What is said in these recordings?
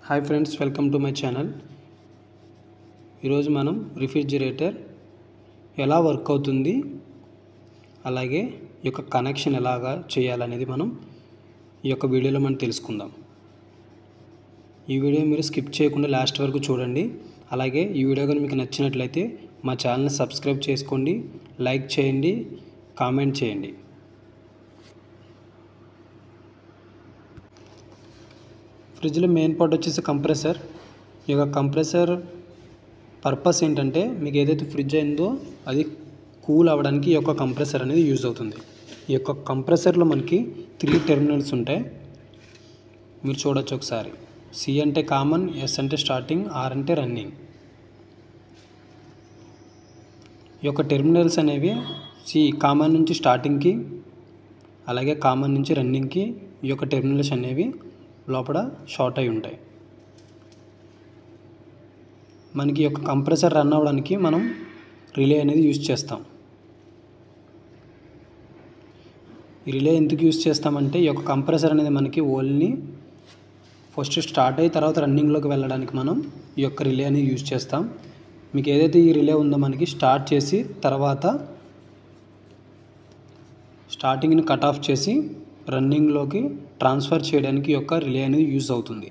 hi friends welcome to my channel ఈరోజు మనం refrigerator ఎలా వర్క్ అవుతుంది అలాగే ఈ యొక్క కనెక్షన్ ఎలాగా చేయాలనేది మనం ఈ యొక్క వీడియోలో మనం తెలుసుకుందాం ఈ వీడియో మీరు స్కిప్ చేయకుండా లాస్ట్ వరకు చూడండి అలాగే ఈ వీడియో కనుక మీకు నచ్చినట్లయితే మా ఛానల్ని సబ్స్క్రైబ్ చేసుకోండి లైక్ చేయండి కామెంట్ చేయండి ఫ్రిడ్జ్లో మెయిన్ పార్ట్ వచ్చేసి కంప్రెసర్ ఈ యొక్క కంప్రెసర్ పర్పస్ ఏంటంటే మీకు ఏదైతే ఫ్రిడ్జ్ అయిందో అది కూల్ అవ్వడానికి ఈ యొక్క కంప్రెసర్ అనేది యూజ్ అవుతుంది ఈ యొక్క కంప్రెసర్లో మనకి త్రీ టెర్మినల్స్ ఉంటాయి మీరు చూడొచ్చు ఒకసారి సి అంటే కామన్ ఎస్ అంటే స్టార్టింగ్ ఆర్ అంటే రన్నింగ్ ఈ యొక్క టెర్మినల్స్ అనేవి సి కామన్ నుంచి స్టార్టింగ్కి అలాగే కామన్ నుంచి రన్నింగ్కి ఈ యొక్క టెర్మినల్స్ అనేవి లోపల షార్ట్ అయి ఉంటాయి మనకి ఈ యొక్క కంప్రెసర్ రన్ అవ్వడానికి మనం రిలే అనేది యూజ్ చేస్తాం ఈ రిలే ఎందుకు యూజ్ చేస్తామంటే ఈ యొక్క కంప్రెసర్ అనేది మనకి ఓన్లీ ఫస్ట్ స్టార్ట్ అయ్యి తర్వాత రన్నింగ్లోకి వెళ్ళడానికి మనం ఈ యొక్క రిలే అనేది యూజ్ చేస్తాం మీకు ఏదైతే ఈ రిలే ఉందో మనకి స్టార్ట్ చేసి తర్వాత స్టార్టింగ్ని కట్ ఆఫ్ చేసి రన్నింగ్లోకి ట్రాన్స్ఫర్ చేయడానికి ఈ యొక్క రిలే అనేది యూజ్ అవుతుంది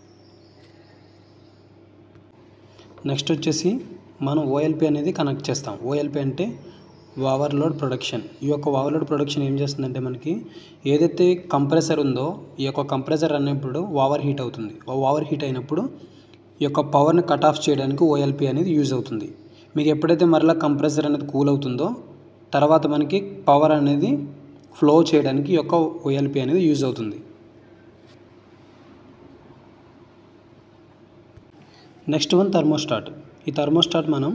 నెక్స్ట్ వచ్చేసి మనం ఓఎల్పి అనేది కనెక్ట్ చేస్తాం ఓఎల్పి అంటే ఓవర్లోడ్ ప్రొడక్షన్ ఈ యొక్క ఓవర్లోడ్ ప్రొడక్షన్ ఏం చేస్తుందంటే మనకి ఏదైతే కంప్రెసర్ ఉందో ఈ యొక్క కంప్రెసర్ అన్నప్పుడు ఓవర్ హీట్ అవుతుంది ఓవర్ హీట్ అయినప్పుడు ఈ యొక్క పవర్ని కట్ ఆఫ్ చేయడానికి ఓఎల్పి అనేది యూజ్ అవుతుంది మీకు ఎప్పుడైతే మరలా కంప్రెసర్ అనేది కూల్ అవుతుందో తర్వాత మనకి పవర్ అనేది ఫ్లో చేయడానికి ఈ యొక్క ఓఎల్పి అనేది యూజ్ అవుతుంది నెక్స్ట్ వన్ థర్మోస్టాట్ ఈ థర్మోస్టాట్ మనం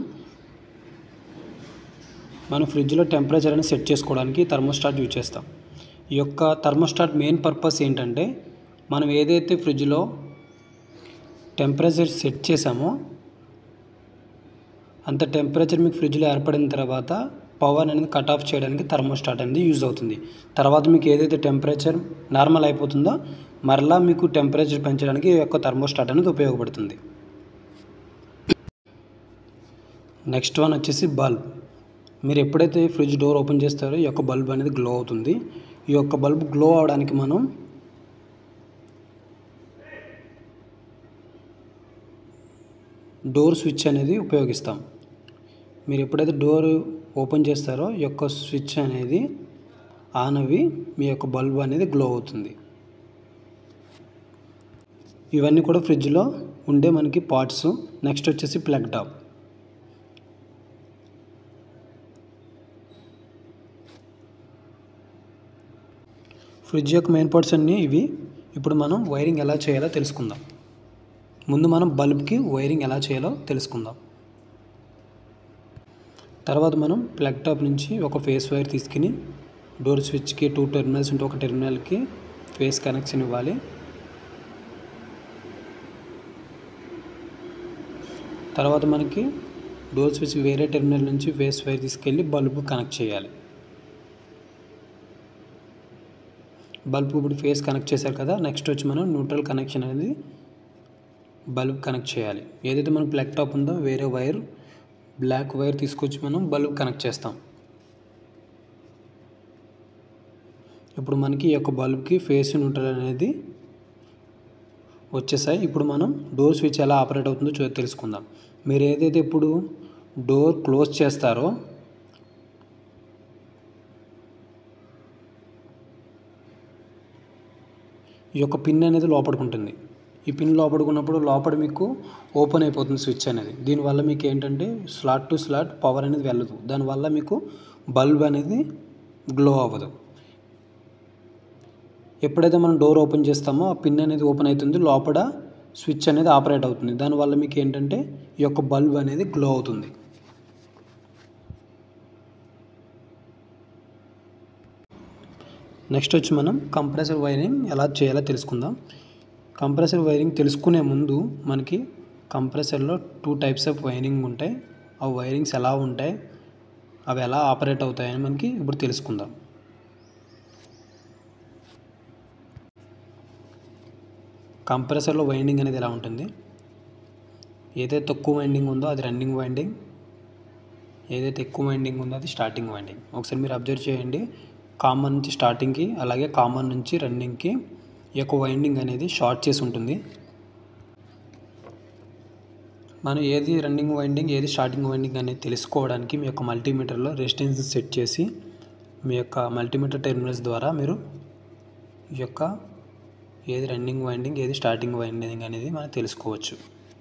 మనం ఫ్రిడ్జ్లో టెంపరేచర్ అని సెట్ చేసుకోవడానికి థర్మోస్టాట్ యూజ్ చేస్తాం ఈ యొక్క థర్మోస్టాట్ మెయిన్ పర్పస్ ఏంటంటే మనం ఏదైతే ఫ్రిడ్జ్లో టెంపరేచర్ సెట్ చేసామో అంత టెంపరేచర్ మీకు ఫ్రిడ్జ్లో ఏర్పడిన తర్వాత పవర్ అనేది కట్ ఆఫ్ చేయడానికి థర్మోస్టాట్ అనేది యూజ్ అవుతుంది తర్వాత మీకు ఏదైతే టెంపరేచర్ నార్మల్ అయిపోతుందో మరలా మీకు టెంపరేచర్ పెంచడానికి ఈ యొక్క థర్మోస్టాట్ అనేది ఉపయోగపడుతుంది నెక్స్ట్ వన్ వచ్చేసి బల్బ్ మీరు ఎప్పుడైతే ఫ్రిడ్జ్ డోర్ ఓపెన్ చేస్తారో ఈ యొక్క బల్బ్ అనేది గ్లో అవుతుంది ఈ యొక్క బల్బ్ గ్లో అవడానికి మనం డోర్ స్విచ్ అనేది ఉపయోగిస్తాం మీరు ఎప్పుడైతే డోర్ ఓపెన్ చేస్తారో ఈ యొక్క స్విచ్ అనేది ఆన్ అవి మీ యొక్క బల్బ్ అనేది గ్లో అవుతుంది ఇవన్నీ కూడా ఫ్రిడ్జ్లో ఉండే మనకి పార్ట్స్ నెక్స్ట్ వచ్చేసి ప్లగ్ టాప్ ఫ్రిడ్జ్ యొక్క మెయిన్ పార్ట్స్ అన్నీ ఇవి ఇప్పుడు మనం వైరింగ్ ఎలా చేయాలో తెలుసుకుందాం ముందు మనం బల్బ్కి వైరింగ్ ఎలా చేయాలో తెలుసుకుందాం తర్వాత మనం ప్లగ్ టాప్ నుంచి ఒక ఫేస్ వైర్ తీసుకుని డోర్ స్విచ్కి టూ టెర్మినల్స్ ఉంటే ఒక టెర్మినల్కి ఫేస్ కనెక్షన్ ఇవ్వాలి తర్వాత మనకి డోర్ స్విచ్ వేరే టెర్మినల్ నుంచి ఫేస్ వైర్ తీసుకెళ్ళి బల్బు కనెక్ట్ చేయాలి బల్బ్ ఇప్పుడు ఫేస్ కనెక్ట్ చేశారు కదా నెక్స్ట్ వచ్చి మనం న్యూట్రల్ కనెక్షన్ అనేది బల్బ్ కనెక్ట్ చేయాలి ఏదైతే మనం ప్లగ్ టాప్ ఉందో వేరే వైర్ బ్లాక్ వైర్ తీసుకొచ్చి మనం బల్బ్ కనెక్ట్ చేస్తాం ఇప్పుడు మనకి ఈ యొక్క బల్బ్కి ఫేస్ న్యూట్రల్ అనేది వచ్చేసాయి ఇప్పుడు మనం డోర్ స్విచ్ ఎలా ఆపరేట్ అవుతుందో చూ తెలుసుకుందాం మీరు ఏదైతే ఇప్పుడు డోర్ క్లోజ్ చేస్తారో ఈ యొక్క పిన్ అనేది లోపడుకుంటుంది ఈ పిన్ లోపడుకున్నప్పుడు లోపల మీకు ఓపెన్ అయిపోతుంది స్విచ్ అనేది దీనివల్ల మీకు ఏంటంటే స్లాట్ టు స్లాట్ పవర్ అనేది వెళ్ళదు దానివల్ల మీకు బల్బ్ అనేది గ్లో అవ్వదు ఎప్పుడైతే మనం డోర్ ఓపెన్ చేస్తామో ఆ పిన్ అనేది ఓపెన్ అవుతుంది లోపల స్విచ్ అనేది ఆపరేట్ అవుతుంది దానివల్ల మీకు ఏంటంటే ఈ యొక్క బల్బ్ అనేది గ్లో అవుతుంది నెక్స్ట్ వచ్చి మనం కంప్రెసర్ వైరింగ్ ఎలా చేయాలో తెలుసుకుందాం కంప్రెసర్ వైరింగ్ తెలుసుకునే ముందు మనకి కంప్రెసర్లో టూ టైప్స్ ఆఫ్ వైరింగ్ ఉంటాయి ఆ వైరింగ్స్ ఎలా ఉంటాయి అవి ఎలా ఆపరేట్ అవుతాయని మనకి ఇప్పుడు తెలుసుకుందాం కంప్రెసర్లో వైండింగ్ అనేది ఎలా ఉంటుంది ఏదైతే తక్కువ వైండింగ్ ఉందో అది రన్నింగ్ వైండింగ్ ఏదైతే ఎక్కువ వైండింగ్ ఉందో అది స్టార్టింగ్ వైండింగ్ ఒకసారి మీరు అబ్జర్వ్ చేయండి కామన్ నుంచి స్టార్టింగ్కి అలాగే కామన్ నుంచి రన్నింగ్కి ఈ యొక్క వైండింగ్ అనేది షార్ట్ చేసి ఉంటుంది మనం ఏది రన్నింగ్ వైండింగ్ ఏది స్టార్టింగ్ వైండింగ్ అనేది తెలుసుకోవడానికి మీ యొక్క మల్టీమీటర్లో రెసిస్టెన్స్ సెట్ చేసి మీ యొక్క మల్టీమీటర్ టెర్మినల్స్ ద్వారా మీరు ఈ యొక్క ఏది రన్నింగ్ వైండింగ్ ఏది స్టార్టింగ్ వైండింగ్ అనేది మనం తెలుసుకోవచ్చు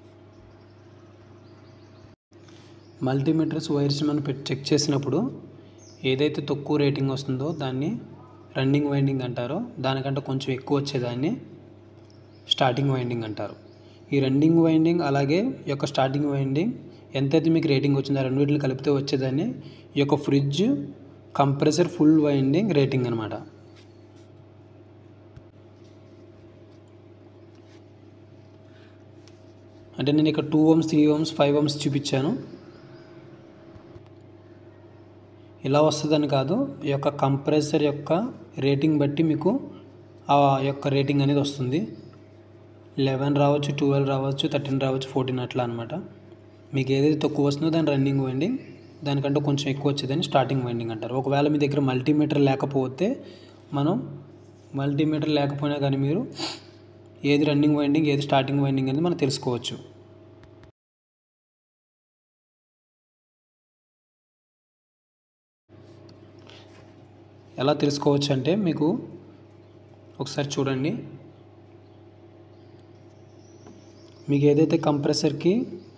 మల్టీమీటర్స్ వైర్స్ మనం పెట్టి చెక్ చేసినప్పుడు ఏదైతే తక్కువ రేటింగ్ వస్తుందో దాన్ని రన్నింగ్ వైండింగ్ అంటారో దానికంటే కొంచెం ఎక్కువ వచ్చేదాన్ని స్టార్టింగ్ వైండింగ్ అంటారు ఈ రన్నింగ్ వైండింగ్ అలాగే ఈ యొక్క స్టార్టింగ్ వైండింగ్ ఎంతైతే మీకు రేటింగ్ వచ్చిందో ఆ రెండింటిని కలిపితే వచ్చేదాన్ని ఈ యొక్క fridge compressor full winding rating అనమాట అంటే నేను ఇక్కడ two ohms three ohms five ohms చూపించాను ఇలా వస్తుందని కాదు ఈ యొక్క కంప్రెసర్ యొక్క రేటింగ్ బట్టి మీకు ఆ యొక్క రేటింగ్ అనేది వస్తుంది లెవెన్ రావచ్చు ట్వెల్వ్ రావచ్చు థర్టీన్ రావచ్చు ఫోర్టీన్ అట్లా అనమాట మీకు ఏదైతే తక్కువ వస్తుందో దాని రన్నింగ్ వైండింగ్ దానికంటే కొంచెం ఎక్కువ వచ్చేదని స్టార్టింగ్ వైండింగ్ అంటారు ఒకవేళ మీ దగ్గర మల్టీమీటర్ లేకపోతే మనం మల్టీమీటర్ లేకపోయినా కానీ మీరు ఏది రన్నింగ్ వైండింగ్ ఏది స్టార్టింగ్ వైండింగ్ అనేది మనం తెలుసుకోవచ్చు ఎలా తెలుసుకోవచ్చు అంటే మీకు ఒకసారి చూడండి మీకు ఏదైతే కంప్రెసర్కి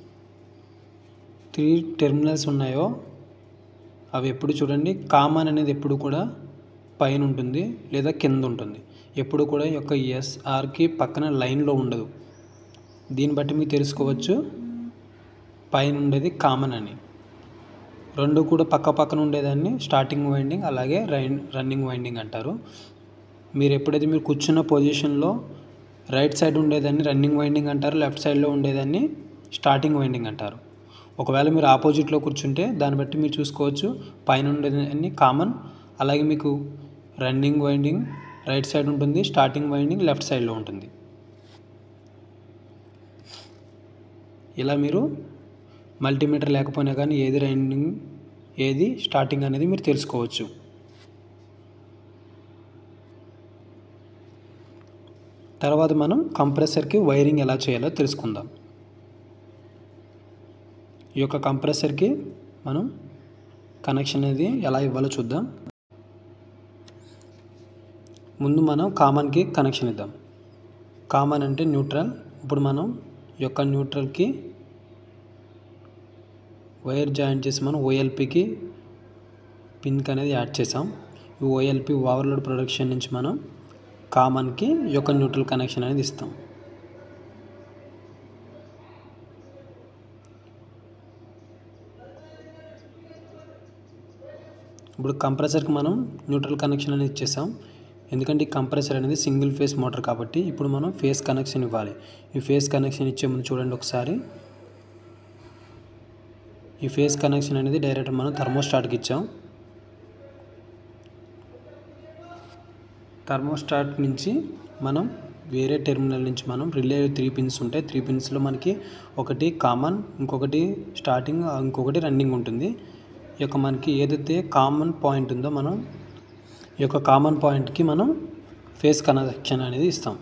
త్రీ టెర్మినల్స్ ఉన్నాయో అవి ఎప్పుడు చూడండి కామన్ అనేది ఎప్పుడు కూడా పైన ఉంటుంది లేదా కింద ఉంటుంది ఎప్పుడు కూడా ఈ యొక్క ఎస్ఆర్కి పక్కన లైన్లో ఉండదు దీన్ని బట్టి మీకు తెలుసుకోవచ్చు పైన ఉండేది కామన్ అని రెండు కూడా పక్క పక్కన ఉండేదాన్ని స్టార్టింగ్ వైండింగ్ అలాగే రైన్ రన్నింగ్ వైండింగ్ అంటారు మీరు ఎప్పుడైతే మీరు కూర్చున్న పొజిషన్లో రైట్ సైడ్ ఉండేదాన్ని రన్నింగ్ వైండింగ్ అంటారు లెఫ్ట్ సైడ్లో ఉండేదాన్ని స్టార్టింగ్ వైండింగ్ అంటారు ఒకవేళ మీరు ఆపోజిట్లో కూర్చుంటే దాన్ని బట్టి మీరు చూసుకోవచ్చు పైన ఉండేదాన్ని కామన్ అలాగే మీకు రన్నింగ్ వైండింగ్ రైట్ సైడ్ ఉంటుంది స్టార్టింగ్ వైండింగ్ లెఫ్ట్ సైడ్లో ఉంటుంది ఇలా మీరు మల్టీమీటర్ లేకపోయినా కానీ ఏది రన్నింగ్ ఏది స్టార్టింగ్ అనేది మీరు తెలుసుకోవచ్చు తర్వాత మనం కంప్రెసర్కి వైరింగ్ ఎలా చేయాలో తెలుసుకుందాం ఈ యొక్క కంప్రెసర్కి మనం కనెక్షన్ అనేది ఎలా ఇవ్వాలో చూద్దాం ముందు మనం కామన్కి కనెక్షన్ ఇద్దాం కామన్ అంటే న్యూట్రల్ ఇప్పుడు మనం ఈ యొక్క న్యూట్రల్కి వైర్ జాయిన్ చేసి మనం ఓఎల్పికి పిన్కి అనేది యాడ్ చేసాం ఈ ఓఎల్పి ఓవర్లోడ్ ప్రొడక్షన్ నుంచి మనం కామన్కి ఈ యొక్క న్యూట్రల్ కనెక్షన్ అనేది ఇస్తాం ఇప్పుడు కంప్రెసర్కి మనం న్యూట్రల్ కనెక్షన్ అనేది ఇచ్చేసాం ఎందుకంటే ఈ కంప్రెసర్ అనేది సింగిల్ ఫేస్ మోటార్ కాబట్టి ఇప్పుడు మనం ఫేస్ కనెక్షన్ ఇవ్వాలి ఈ ఫేస్ కనెక్షన్ ఇచ్చే ముందు చూడండి ఒకసారి ఈ ఫేస్ కనెక్షన్ అనేది డైరెక్ట్ మనం థర్మోస్టాట్కి ఇచ్చాం థర్మోస్టాట్ నుంచి మనం వేరే టెర్మినల్ నుంచి మనం రిలే త్రీ పిన్స్ ఉంటాయి త్రీ పిన్స్లో మనకి ఒకటి కామన్ ఇంకొకటి స్టార్టింగ్ ఇంకొకటి రన్నింగ్ ఉంటుంది ఈ యొక్క మనకి ఏదైతే కామన్ పాయింట్ ఉందో మనం ఈ యొక్క కామన్ పాయింట్కి మనం ఫేస్ కనెక్షన్ అనేది ఇస్తాం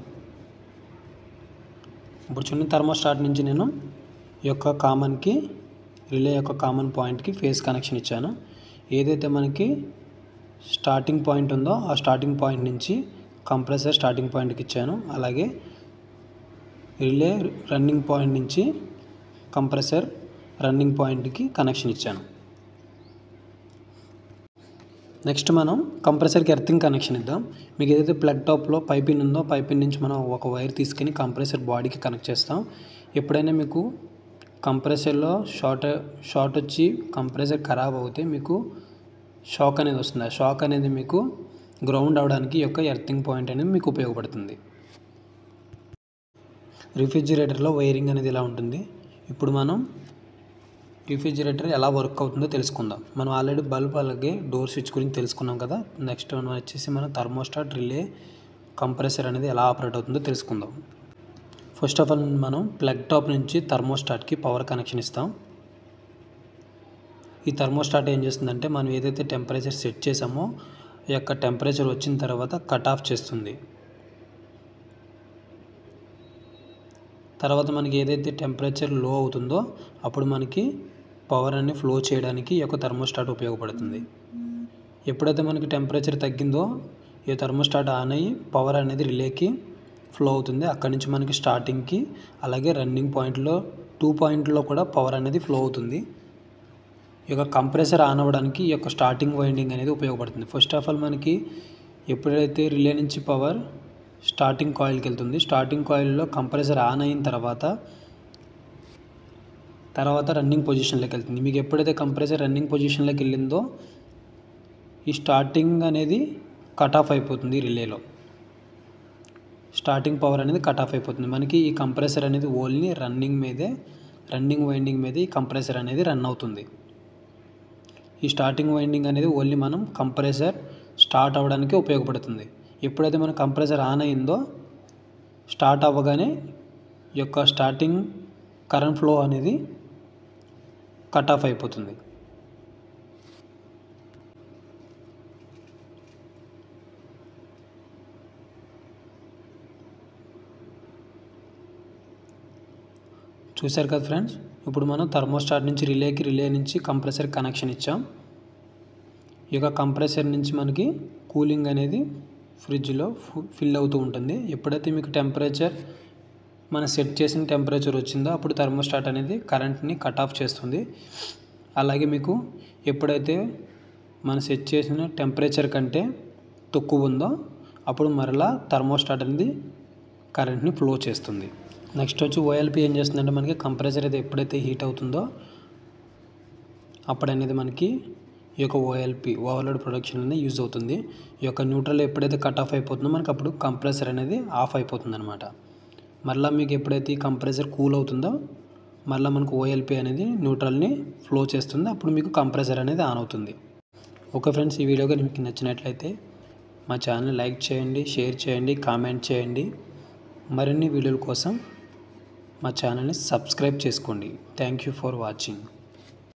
ఇప్పుడు చూడండి థర్మోస్టాట్ నుంచి నేను ఈ యొక్క కామన్కి రిలే యొక్క కామన్ పాయింట్కి ఫేస్ కనెక్షన్ ఇచ్చాను ఏదైతే మనకి స్టార్టింగ్ పాయింట్ ఉందో ఆ స్టార్టింగ్ పాయింట్ నుంచి కంప్రెసర్ స్టార్టింగ్ పాయింట్కి ఇచ్చాను అలాగే రిలే రన్నింగ్ పాయింట్ నుంచి కంప్రెసర్ రన్నింగ్ పాయింట్కి కనెక్షన్ ఇచ్చాను నెక్స్ట్ మనం కంప్రెసర్కి ఎర్తింగ్ కనెక్షన్ ఇద్దాం మీకు ఏదైతే ప్లగ్ టాప్లో పైపిన్ ఉందో పైపిన్ నుంచి మనం ఒక వైర్ తీసుకొని కంప్రెసర్ బాడీకి కనెక్ట్ చేస్తాం ఎప్పుడైనా మీకు కంప్రెసర్లో షార్ట్ షార్ట్ వచ్చి కంప్రెసర్ ఖరాబ్ అవుతే మీకు షాక్ అనేది వస్తుంది ఆ షాక్ అనేది మీకు గ్రౌండ్ అవడానికి ఈ యొక్క ఎర్తింగ్ పాయింట్ అనేది మీకు ఉపయోగపడుతుంది రిఫ్రిజిరేటర్లో వైరింగ్ అనేది ఇలా ఉంటుంది ఇప్పుడు మనం రిఫ్రిజిరేటర్ ఎలా వర్క్ అవుతుందో తెలుసుకుందాం మనం ఆల్రెడీ బల్బ్ అలాగే డోర్ స్విచ్ గురించి తెలుసుకున్నాం కదా నెక్స్ట్ మనం వచ్చేసి మనం థర్మోస్టాట్ రిలే కంప్రెసర్ అనేది ఎలా ఆపరేట్ అవుతుందో తెలుసుకుందాం ఫస్ట్ ఆఫ్ ఆల్ మనం ప్లగ్ టాప్ నుంచి థర్మోస్టాట్కి పవర్ కనెక్షన్ ఇస్తాం ఈ థర్మోస్టాట్ ఏం చేస్తుందంటే మనం ఏదైతే టెంపరేచర్ సెట్ చేసామో ఈ యొక్క టెంపరేచర్ వచ్చిన తర్వాత కట్ ఆఫ్ చేస్తుంది తర్వాత మనకి ఏదైతే టెంపరేచర్ లో అవుతుందో అప్పుడు మనకి పవర్ అన్ని ఫ్లో చేయడానికి ఈ యొక్క థర్మోస్టాట్ ఉపయోగపడుతుంది ఎప్పుడైతే మనకి టెంపరేచర్ తగ్గిందో ఈ థర్మోస్టాట్ ఆన్ అయ్యి పవర్ అనేది రిలేకి ఫ్లో అవుతుంది అక్కడి నుంచి మనకి స్టార్టింగ్కి అలాగే రన్నింగ్ పాయింట్లో టూ పాయింట్లో కూడా పవర్ అనేది ఫ్లో అవుతుంది ఈ యొక్క కంప్రెసర్ ఆన్ అవ్వడానికి ఈ యొక్క స్టార్టింగ్ వైండింగ్ అనేది ఉపయోగపడుతుంది ఫస్ట్ ఆఫ్ ఆల్ మనకి ఎప్పుడైతే రిలే నుంచి పవర్ స్టార్టింగ్ కాయిల్కి వెళ్తుంది స్టార్టింగ్ కాయిల్లో కంప్రెసర్ ఆన్ అయిన తర్వాత తర్వాత రన్నింగ్ పొజిషన్లోకి వెళ్తుంది మీకు ఎప్పుడైతే కంప్రెసర్ రన్నింగ్ పొజిషన్లోకి వెళ్ళిందో ఈ స్టార్టింగ్ అనేది కట్ ఆఫ్ అయిపోతుంది రిలేలో స్టార్టింగ్ పవర్ అనేది కట్ ఆఫ్ అయిపోతుంది మనకి ఈ కంప్రెసర్ అనేది ఓన్లీ రన్నింగ్ మీదే రన్నింగ్ వైండింగ్ మీద ఈ కంప్రెసర్ అనేది రన్ అవుతుంది ఈ స్టార్టింగ్ వైండింగ్ అనేది ఓన్లీ మనం కంప్రెసర్ స్టార్ట్ అవ్వడానికి ఉపయోగపడుతుంది ఎప్పుడైతే మన కంప్రెసర్ ఆన్ అయిందో స్టార్ట్ అవ్వగానే ఈ యొక్క స్టార్టింగ్ కరెంట్ ఫ్లో అనేది కట్ ఆఫ్ అయిపోతుంది చూశారు కదా ఫ్రెండ్స్ ఇప్పుడు మనం థర్మోస్టాట్ నుంచి రిలేకి రిలే నుంచి కంప్రెసర్ కనెక్షన్ ఇచ్చాం ఈ యొక్క కంప్రెసర్ నుంచి మనకి కూలింగ్ అనేది ఫ్రిడ్జ్లో ఫిల్ అవుతూ ఉంటుంది ఎప్పుడైతే మీకు టెంపరేచర్ మనం సెట్ చేసిన టెంపరేచర్ వచ్చిందో అప్పుడు థర్మోస్టాట్ అనేది కరెంట్ని కట్ ఆఫ్ చేస్తుంది అలాగే మీకు ఎప్పుడైతే మనం సెట్ చేసిన టెంపరేచర్ కంటే తక్కువ ఉందో అప్పుడు మరలా థర్మోస్టాట్ అనేది కరెంట్ని ఫ్లో చేస్తుంది నెక్స్ట్ వచ్చి ఓఎల్పి ఏం చేస్తుందంటే మనకి కంప్రెసర్ అయితే ఎప్పుడైతే హీట్ అవుతుందో అప్పుడు అనేది మనకి ఈ యొక్క ఓఎల్పి ఓవర్లోడ్ ప్రొడక్షన్ అనేది యూజ్ అవుతుంది ఈ యొక్క న్యూట్రల్ ఎప్పుడైతే కట్ ఆఫ్ అయిపోతుందో మనకి అప్పుడు కంప్రెసర్ అనేది ఆఫ్ అయిపోతుంది అనమాట మళ్ళీ మీకు ఎప్పుడైతే ఈ కంప్రెసర్ కూల్ అవుతుందో మళ్ళీ మనకు ఓఎల్పి అనేది న్యూట్రల్ని ఫ్లో చేస్తుంది అప్పుడు మీకు కంప్రెసర్ అనేది ఆన్ అవుతుంది ఓకే ఫ్రెండ్స్ ఈ వీడియో కానీ మీకు నచ్చినట్లయితే మా ఛానల్ లైక్ చేయండి షేర్ చేయండి కామెంట్ చేయండి మరిన్ని వీడియోల కోసం మా ఛానల్ని సబ్స్క్రైబ్ చేసుకోండి థ్యాంక్ యూ ఫర్ వాచింగ్